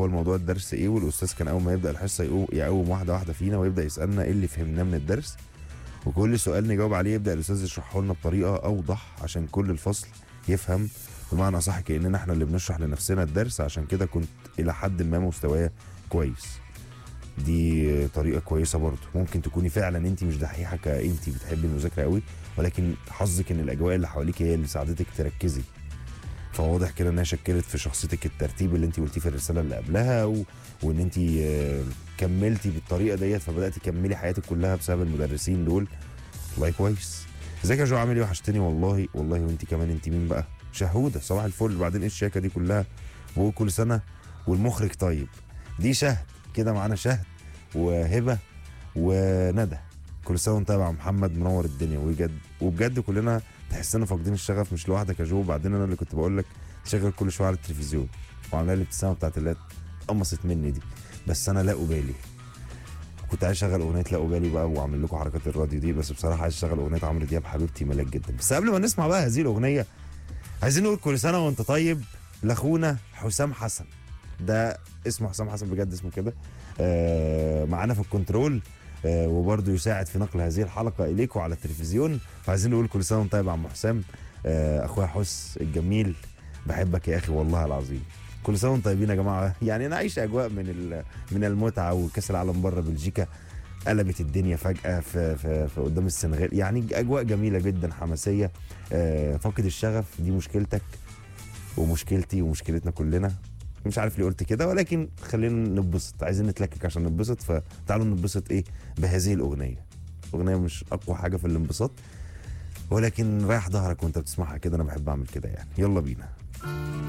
اول موضوع الدرس ايه والاستاذ كان اول ما يبدا الحصه يقوم يقوم واحده واحده فينا ويبدا يسالنا ايه اللي فهمناه من الدرس وكل سؤال نجاوب عليه يبدا الاستاذ يشرحه لنا بطريقه اوضح عشان كل الفصل يفهم بمعنى صح كاننا احنا اللي بنشرح لنفسنا الدرس عشان كده كنت الى حد ما مستوايا كويس دي طريقه كويسه برضه ممكن تكوني فعلا انت مش دحيحه كانت بتحبي المذاكره قوي ولكن حظك ان الاجواء اللي حواليك هي اللي ساعدتك تركزي فواضح كده انها شكلت في شخصيتك الترتيب اللي انت قلتيه في الرساله اللي قبلها و... وان انت آه، كملتي بالطريقه ديت فبداتي تكملي حياتك كلها بسبب المدرسين دول والله كويس ازيك يا جو عامل ايه وحشتني والله والله وانت كمان انت مين بقى شهوده صباح الفل بعدين ايه الشياكه دي كلها وكل سنه والمخرج طيب دي شهد كده معانا شهد وهبه وندى كل سنه وانت طيب يا عم محمد منور الدنيا وبجد وبجد كلنا تحسنا فاقدين الشغف مش لوحدك يا جو وبعدين انا اللي كنت بقول لك شغل كل شويه على التلفزيون وعامله لي الابتسامه بتاعت اللي قمصت مني دي بس انا لا ابالي كنت عايز اشغل اغنيه لا ابالي بقى واعمل لكم حركات الراديو دي بس بصراحه عايز اشغل اغنيه عمرو دياب حبيبتي ملاك جدا بس قبل ما نسمع بقى هذه الاغنيه عايزين نقول كل سنه وانت طيب لاخونا حسام حسن ده اسمه حسام حسن بجد اسمه كده آه معانا في الكنترول آه وبرضه يساعد في نقل هذه الحلقه اليكم على التلفزيون فعايزين نقول كل سنه وانت طيب يا عم حسام آه اخويا حس الجميل بحبك يا اخي والله العظيم كل سنه وانتم طيبين يا جماعه يعني نعيش اجواء من ال- من المتعه وكاس العالم بره بلجيكا قلبت الدنيا فجاه في, في, في قدام السنغال يعني اجواء جميله جدا حماسيه آه فاقد الشغف دي مشكلتك ومشكلتي ومشكلتنا كلنا مش عارف ليه قلت كده ولكن خلينا نتبسط عايزين نتلكك عشان نتبسط فتعالوا نتبسط ايه بهذه الاغنيه اغنيه مش اقوى حاجه في الانبساط ولكن رايح ظهرك وانت بتسمعها كده انا بحب اعمل كده يعني يلا بينا